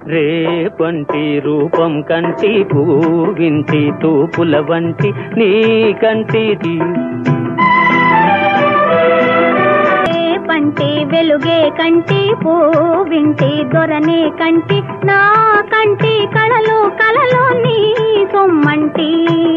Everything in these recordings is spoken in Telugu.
రేపంటి రూపం కంటి పూవింటి తూపుల వంటి నీ కంటిది పంటి వెలుగే కంటి పూవింటి దొరనే కంటి నా కంటి కళలు కళలు నీ సొమ్మంటి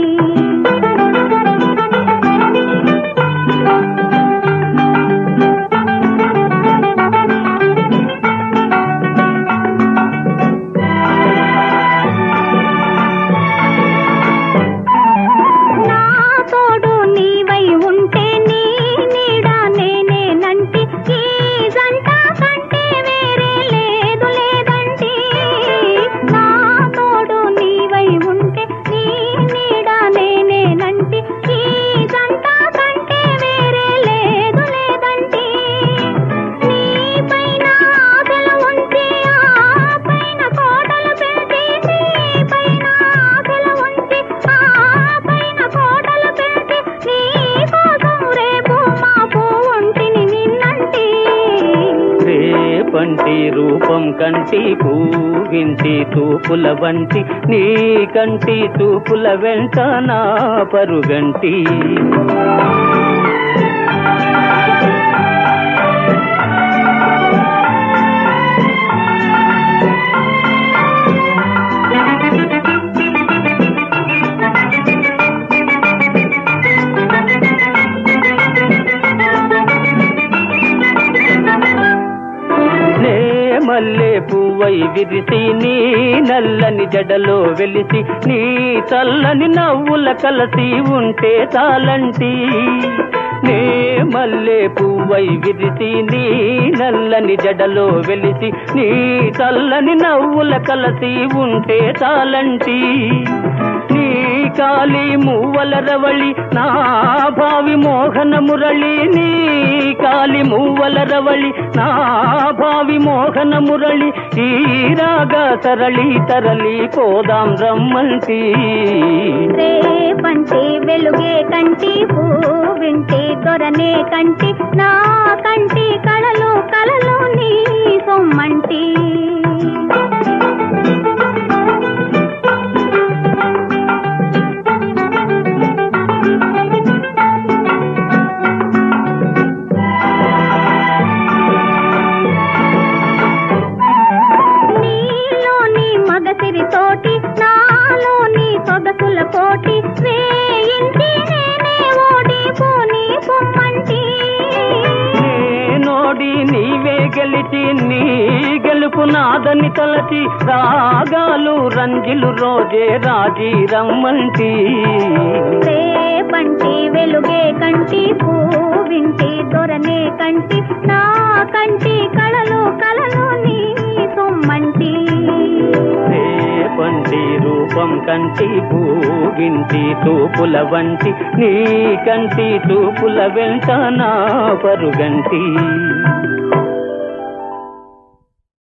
నా తోడు నీవై ఉంటే నీ నీడ నేనేనంటి ఈ జంట కంటే వేరే లేదు లేదంటి నా తోడు నీవై ఉంటే నీ నీడ నేనేనంటి ఈ జంట కంటే వేరే లేదు లేదంటి నీ పైన ఆశలు ఉంచి ఆ పైన కోటలు పెంచి నీ పైన ఆశలు ఉంచి ఆ పైన కోటలు పెంచి నీ కోసం రేపు మాపు ఒంటిని నిన్నంటి రేపంటి రూపం కంటి పూవింటి తూపుల వంటి నీ కంటి తూపుల వెంట నా పరుగంటి నే మల్లె పువ్వై విరిసి నీ నల్లని జడలో వెలిసి నీ చల్లని నవ్వుల కలసి ఉంటే చాలంటి నే మల్లె పువ్వై విరిసి నీ నల్లని జడలో వెలిసి నీ చల్లని నవ్వుల కలసి ఉంటే చాలంటి నీ కాలి మువ్వల రవళి నా భావి మోహన మురళి నీ కాలి మువ్వల రవళి నా భావి మోహన మురళి ఈ రాగా తరలి తరలి పోదాం రమ్మంటి రేపంటి వెలుగే కంటి పూవింటి దొరనే కంటి నా కంటి కళలు కళలు నీ సొమ్మంటి నీలోని మగసిరి తోటి నాలోని సొగసుల పోటీ వేయించి నేనే ఓడిపోని పొమ్మంటి నోడి నీవే గెలిచి నీ గెలుపు నాదని తలచి రాగాలు రంజిలు రోజే రాజీ రమ్మంటి రేపంటి వెలుగే కంటి పూవింటి దొరనే కంటి నా కంటి కళలు కళలు నీ సొమ్మంటి రేపంటి రూపం కంటి భూగింటి తూపుల వంటి నీ కంటి తూపుల వెంట నా పరుగంటి